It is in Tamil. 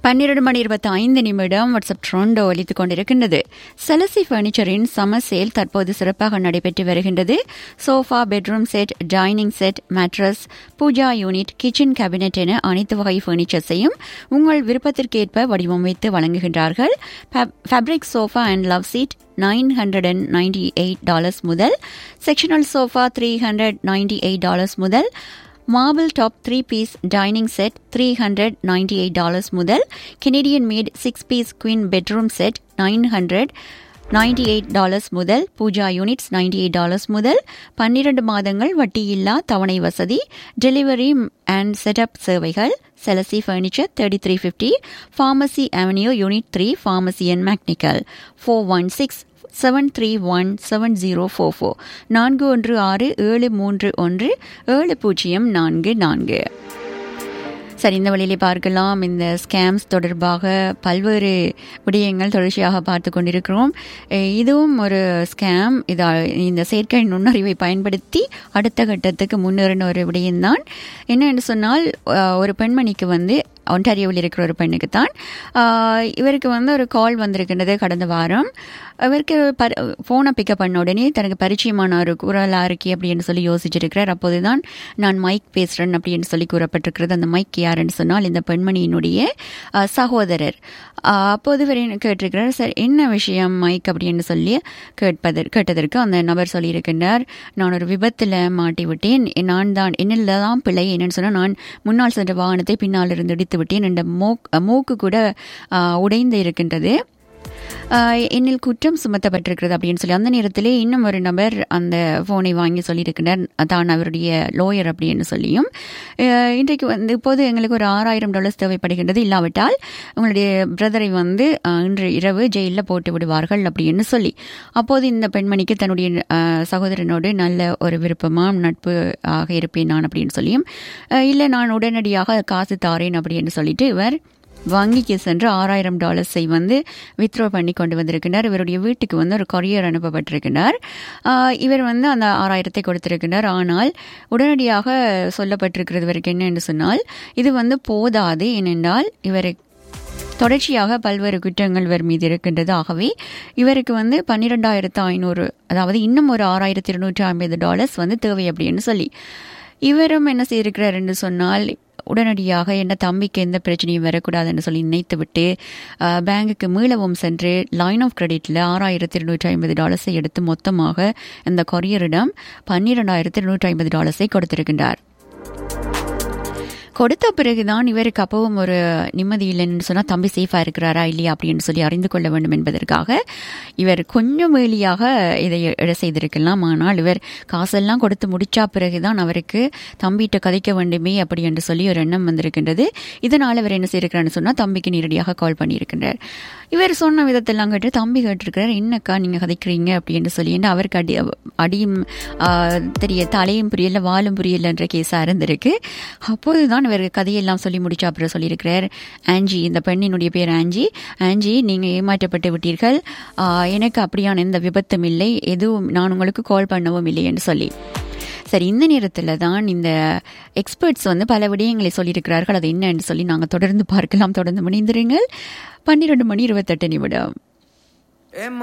பன்னிரண்டு மணி இருபத்தி ஐந்து நிமிடம் வாட்ஸ்அப் ட்ரோண்டோ ஒலித்துக் கொண்டிருக்கின்றது செலசி பர்னிச்சரின் சமர் சேல் தற்போது சிறப்பாக நடைபெற்று வருகின்றது sofa bedroom set dining set mattress Pooja unit kitchen cabinet என அனைத்து வகை பர்னிச்சர்ஸையும் உங்கள் விருப்பத்திற்கேற்ப வடிவமைத்து வழங்குகின்றார்கள் fabric sofa and love seat nine hundred and ninety eight dollars முதல் sectional sofa three hundred ninety eight dollars முதல் marble top three piece dining set three hundred ninety eight dollars முதல் Canadian made six piece queen bedroom set nine hundred ninety eight dollars முதல் Pooja units ninety eight dollars முதல் பன்னிரண்டு மாதங்கள் வட்டியில்லா தவணை வசதி டெலிவரி அண்ட் செட்டப் சேவைகள் செலசி furniture thirty three fifty pharmacy avenue unit three pharmacy and McNicoll four one six seven three one seven zero four four நான்கு ஒன்று ஆறு ஏழு மூன்று ஒன்று ஏழு பூஜ்ஜியம் நான்கு நான்கு சரி இந்த வழியிலே பார்க்கலாம் இந்த ஸ்கேம்ஸ் தொடர்பாக பல்வேறு விடயங்கள் தொடர்ச்சியாக பார்த்து கொண்டிருக்கிறோம் இதுவும் ஒரு ஸ்கேம் இதா இந்த செயற்கை நுண்ணறிவை பயன்படுத்தி அடுத்த கட்டத்துக்கு முன்னேறின ஒரு விடயம்தான் என்னென்னு சொன்னால் ஒரு பெண்மணிக்கு வந்து ஒன்டாரியோவில் இருக்கிற ஒரு பெண்ணுக்கு தான் இவருக்கு வந்து ஒரு கால் வந்திருக்கின்றது கடந்த வாரம் இவருக்கு ஃபோனை பிக்கப் பண்ண உடனே தனக்கு பரிச்சயமான ஒரு குரலாக இருக்கே அப்படின்னு சொல்லி யோசிச்சிருக்கிறார் அப்போது தான் நான் மைக் பேசுகிறேன் அப்படின்னு சொல்லி கூறப்பட்டிருக்கிறது அந்த மைக் யாருன்னு சொன்னால் இந்த பெண்மணியினுடைய சகோதரர் அப்போது இவர் கேட்டிருக்கிறார் சார் என்ன விஷயம் மைக் அப்படின்னு சொல்லி கேட்பதற்கு கேட்டதற்கு அந்த நபர் சொல்லியிருக்கின்றார் நான் ஒரு விபத்தில் மாட்டி விட்டேன் நான் தான் என்னில் தான் பிழை என்னன்னு சொன்னால் நான் முன்னால் சென்ற வாகனத்தை பின்னால் இருந்து இடித்து விட்டேன் என்ற மூக்கு கூட உடைந்து இருக்கின்றது என்னில் குற்றம் சுமத்தப்பட்டிருக்கிறது அப்படின்னு சொல்லி அந்த நேரத்திலே இன்னும் ஒரு நபர் அந்த ஃபோனை வாங்கி சொல்லியிருக்கிறார் தான் அவருடைய லோயர் அப்படின்னு சொல்லியும் இன்றைக்கு வந்து இப்போது எங்களுக்கு ஒரு ஆறாயிரம் டாலர்ஸ் தேவைப்படுகின்றது இல்லாவிட்டால் உங்களுடைய பிரதரை வந்து இன்று இரவு ஜெயிலில் போட்டு விடுவார்கள் அப்படின்னு சொல்லி அப்போது இந்த பெண்மணிக்கு தன்னுடைய சகோதரனோடு நல்ல ஒரு விருப்பமாக நட்பு ஆக இருப்பேன் நான் அப்படின்னு சொல்லியும் இல்லை நான் உடனடியாக காசு தாரேன் அப்படின்னு சொல்லிட்டு இவர் வங்கிக்கு சென்று ஆறாயிரம் டாலர்ஸை வந்து வித்ட்ரா பண்ணி கொண்டு வந்திருக்கிறார் இவருடைய வீட்டுக்கு வந்து ஒரு கொரியர் அனுப்பப்பட்டிருக்கிறார் இவர் வந்து அந்த ஆறாயிரத்தை கொடுத்திருக்கிறார் ஆனால் உடனடியாக சொல்லப்பட்டிருக்கிறது வரைக்கும் என்ன என்று சொன்னால் இது வந்து போதாது ஏனென்றால் இவர் தொடர்ச்சியாக பல்வேறு குற்றங்கள் இவர் மீது இருக்கின்றது ஆகவே இவருக்கு வந்து பன்னிரெண்டாயிரத்து ஐநூறு அதாவது இன்னும் ஒரு ஆறாயிரத்தி இருநூற்றி ஐம்பது டாலர்ஸ் வந்து தேவை அப்படின்னு சொல்லி இவரும் என்ன செய்திருக்கிறார் என்று சொன்னால் உடனடியாக என்ன தம்பிக்கு எந்த பிரச்சனையும் வரக்கூடாதுன்னு சொல்லி நினைத்து விட்டு பேங்குக்கு மீளவும் சென்று லைன் ஆஃப் கிரெடிட்டில் ஆறாயிரத்தி இருநூற்றி ஐம்பது டாலர்ஸை எடுத்து மொத்தமாக இந்த கொரியரிடம் பன்னிரெண்டாயிரத்தி இருநூற்றி ஐம்பது டாலர்ஸை கொடுத்திருக்கின்றார் கொடுத்த பிறகுதான் இவருக்கு அப்பவும் ஒரு நிம்மதி இல்லைன்னு சொன்னால் தம்பி சேஃபாக இருக்கிறாரா இல்லையா அப்படின்னு சொல்லி அறிந்து கொள்ள வேண்டும் என்பதற்காக இவர் கொஞ்சம் வேலியாக இதை இட செய்திருக்கலாம் ஆனால் இவர் காசெல்லாம் கொடுத்து முடிச்சா பிறகுதான் அவருக்கு தம்பிகிட்ட கதைக்க வேண்டுமே அப்படி என்று சொல்லி ஒரு எண்ணம் வந்திருக்கின்றது இதனால் இவர் என்ன செய்திருக்கிறான்னு சொன்னால் தம்பிக்கு நேரடியாக கால் பண்ணியிருக்கின்றார் இவர் சொன்ன விதத்தெல்லாம் கேட்டு தம்பி கேட்டிருக்கிறார் என்னக்கா நீங்கள் கதைக்கிறீங்க அப்படின்னு சொல்லி அவருக்கு அடி அடியும் தெரிய தலையும் புரியல வாலும் புரியல என்ற கேஸாக இருந்திருக்கு அப்போதுதான் இவர் கதையெல்லாம் சொல்லி முடிச்சா அப்புறம் சொல்லியிருக்கிறார் ஆன்ஜி இந்த பெண்ணினுடைய பேர் ஆன்ஜி ஆன்ஜி நீங்கள் ஏமாற்றப்பட்டு விட்டீர்கள் எனக்கு அப்படியான எந்த விபத்தும் இல்லை எதுவும் நான் உங்களுக்கு கால் பண்ணவும் இல்லை என்று சொல்லி சரி இந்த நேரத்தில் தான் இந்த எக்ஸ்பர்ட்ஸ் வந்து பல விடயங்களை சொல்லியிருக்கிறார்கள் அது என்னன்னு சொல்லி நாங்கள் தொடர்ந்து பார்க்கலாம் தொடர்ந்து முனைந்திருங்கள் பன்னிரெண்டு மணி இருபத்தெட்டு நிமிடம்